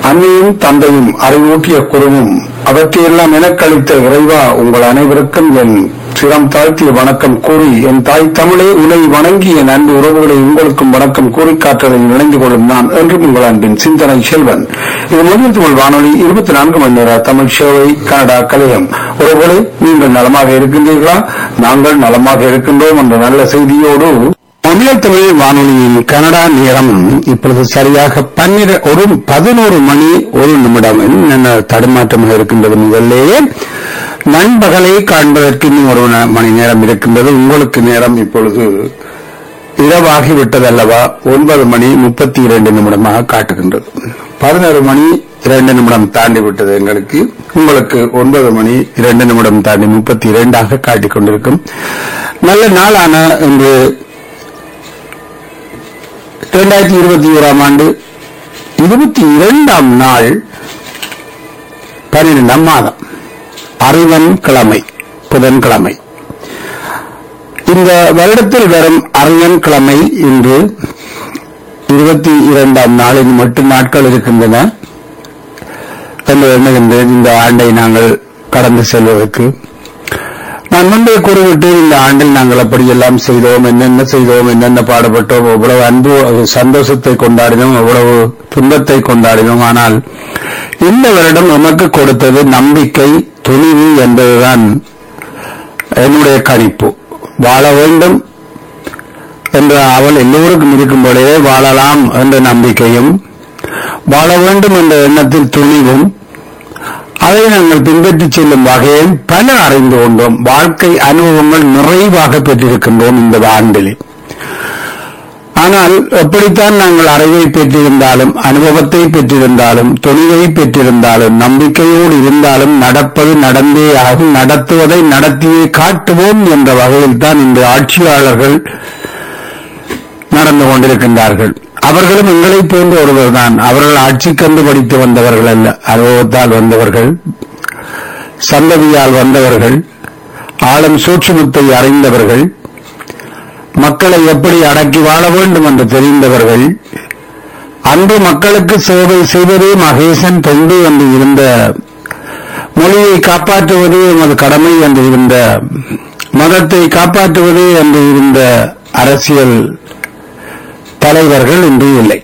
அன்னையும் தந்தையும் அறிவூட்டிய குருவும் அவற்றையெல்லாம் எனக்களித்த இறைவா உங்கள் அனைவருக்கும் என் சிரம் தாழ்த்திய வணக்கம் கூறி என் தாய் தமிழே உனை வணங்கி என் அன்பு உறவுகளை உங்களுக்கும் வணக்கம் கூறி காற்றலில் இணைந்து கொள்ளும் நான் என்றும் உங்கள் அன்பின் சிந்தனை செல்வன் இது முதல் தமிழ் வானொலி இருபத்தி நான்கு மணி நேர தமிழ் சேவை கனடா கலையம் உறவுகளே நீங்கள் நலமாக இருக்கின்றீர்களா நாங்கள் நலமாக இருக்கின்றோம் என்ற நல்ல செய்தியோடு தமிழர் தமிழ் வானொலியின் கனடா நேரம் இப்பொழுது சரியாக பன்னிர ஒரு பதினோரு மணி ஒரு நிமிடம் என்ன தடுமாற்றமாக இருக்கின்றது முதல்லேயே நண்பகலை காண்பதற்கு இன்னும் ஒரு ந- மணி நேரம் இருக்கின்றது உங்களுக்கு நேரம் இப்பொழுது இரவாகி விட்டதல்லவா ஒன்பது மணி முப்பத்தி இரண்டு நிமிடமாக காட்டுகின்றது பதினோரு மணி இரண்டு நிமிடம் தாண்டி விட்டது எங்களுக்கு உங்களுக்கு ஒன்பது மணி இரண்டு நிமிடம் தாண்டி முப்பத்தி இரண்டாக காட்டிக் கொண்டிருக்கும் நல்ல நாளான இன்று இரண்டாயிரத்தி இருபத்தி ஓராம் ஆண்டு இருபத்தி இரண்டாம் நாள் பன்னிரெண்டாம் மாதம் அறிவன் கிழமை புதன்கிழமை இந்த வருடத்தில் வரும் அறிவன் கிழமை இன்று இருபத்தி இரண்டாம் நாளில் மட்டும் நாட்கள் இருக்கின்றன என்று எண்ணுகின்றேன் இந்த ஆண்டை நாங்கள் கடந்து செல்வதற்கு நான் முன்பே கூறிவிட்டேன் இந்த ஆண்டில் நாங்கள் அப்படியெல்லாம் செய்தோம் என்னென்ன செய்தோம் என்னென்ன பாடுபட்டோம் எவ்வளவு அன்பு சந்தோஷத்தை கொண்டாடினோம் எவ்வளவு துன்பத்தை கொண்டாடினோம் ஆனால் இந்த வருடம் நமக்கு கொடுத்தது நம்பிக்கை துணிவு என்பதுதான் என்னுடைய கணிப்பு வாழ வேண்டும் என்ற அவள் எல்லோருக்கும் இருக்கும் பொழுதே வாழலாம் என்ற நம்பிக்கையும் வாழ வேண்டும் என்ற எண்ணத்தில் துணிவும் அதை நாங்கள் பின்பற்றிச் செல்லும் வகையில் பல அறிந்து கொண்டோம் வாழ்க்கை அனுபவங்கள் நிறைவாக பெற்றிருக்கின்றோம் இந்த ஆண்டில் ஆனால் எப்படித்தான் நாங்கள் அறிவை பெற்றிருந்தாலும் அனுபவத்தை பெற்றிருந்தாலும் துணிவை பெற்றிருந்தாலும் நம்பிக்கையோடு இருந்தாலும் நடப்பது நடந்தே ஆகும் நடத்துவதை நடத்தியே காட்டுவோம் என்ற வகையில் தான் இந்த ஆட்சியாளர்கள் நடந்து கொண்டிருக்கின்றார்கள் அவர்களும் எங்களைப் போன்ற ஒருவர்தான் அவர்கள் ஆட்சிக்கண்டு படித்து வந்தவர்கள் அல்ல அனுபவத்தால் வந்தவர்கள் சந்ததியால் வந்தவர்கள் ஆளும் சூட்சுமத்தை அறிந்தவர்கள் மக்களை எப்படி அடக்கி வாழ வேண்டும் என்று தெரிந்தவர்கள் அன்று மக்களுக்கு சேவை செய்வதே மகேசன் தொண்டு என்று இருந்த மொழியை காப்பாற்றுவதே எமது கடமை என்று இருந்த மதத்தை காப்பாற்றுவதே என்று இருந்த அரசியல் தலைவர்கள் இன்று இல்லை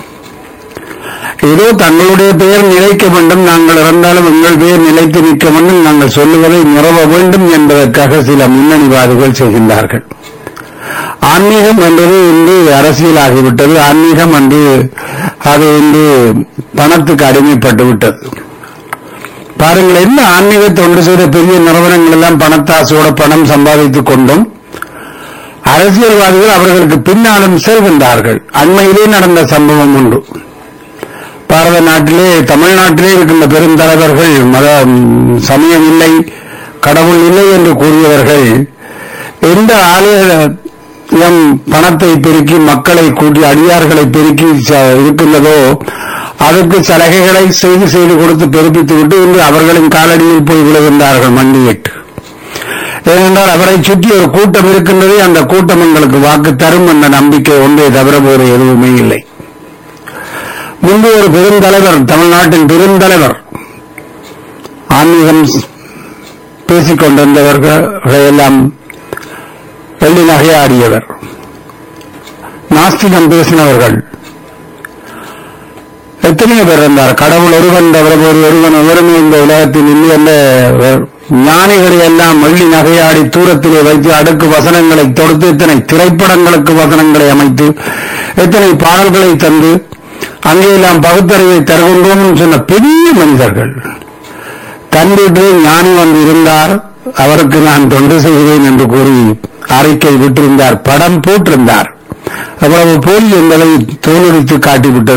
ஏதோ தங்களுடைய பெயர் நிலைக்க வேண்டும் நாங்கள் இறந்தாலும் எங்கள் பெயர் நிலைத்து நிற்க வேண்டும் நாங்கள் சொல்லுவதை நிறவ வேண்டும் என்பதற்காக சில முன்னணிவாதிகள் செய்கின்றார்கள் ஆன்மீகம் என்பது இன்று அரசியலாகிவிட்டது ஆன்மீகம் என்று அது இன்று பணத்துக்கு அடிமைப்பட்டு விட்டது பாருங்கள் என்ன ஆன்மீக தொண்டு செய்த பெரிய நிறுவனங்கள் எல்லாம் பணத்தாசோட பணம் சம்பாதித்துக் கொண்டும் அரசியல்வாதிகள் அவர்களுக்கு பின்னாலும் செல்கின்றார்கள் அண்மையிலே நடந்த சம்பவம் உண்டு பாரத நாட்டிலே தமிழ்நாட்டிலே இருக்கின்ற பெருந்தலைவர்கள் மத ம், சமயம் இல்லை கடவுள் இல்லை என்று கூறியவர்கள் எந்த ஆலயம் பணத்தை பெருக்கி மக்களை கூட்டி அடியார்களை பெருக்கி ச- இருக்கின்றதோ அதற்கு சலுகைகளை செய்து செய்து கொடுத்து பெருப்பித்து விட்டு இன்று அவர்களின் காலடியில் போய் விழுகின்றார்கள் மண்டியிட்டு ஏனென்றால் அவரை சுற்றி ஒரு கூட்டம் இருக்கின்றது அந்த கூட்டம் எங்களுக்கு வாக்கு தரும் என்ற நம்பிக்கை ஒன்றே தவிர வேறு எதுவுமே இல்லை முன்பு ஒரு பெருந்தலைவர் தமிழ்நாட்டின் பெருந்தலைவர் ஆன்மீகம் பேசிக் கொண்டிருந்தவர்களை எல்லாம் வெள்ளி நகையாடியவர் நாஸ்திகம் பேசினவர்கள் எத்தனையோ பேர் இருந்தார் கடவுள் ஒருவன் தவிர ஒரு ஒருவன் ஒருவருமே இந்த உலகத்தில் இல்லை என்ற ஞானிகளை எல்லாம் வெள்ளி நகையாடி தூரத்திலே வைத்து அடுக்கு வசனங்களை தொடுத்து எத்தனை திரைப்படங்களுக்கு வசனங்களை அமைத்து எத்தனை பாடல்களை தந்து அங்கெல்லாம் பகுத்தறிவை தருகின்றோம் சொன்ன பெரிய மனிதர்கள் தன் வீட்டிலே ஞானி வந்து இருந்தார் அவருக்கு நான் தொண்டு செய்கிறேன் என்று கூறி அறிக்கை விட்டிருந்தார் படம் போட்டிருந்தார் அவ்வளவு போலி என்பதை தோலுரித்து காட்டிவிட்டது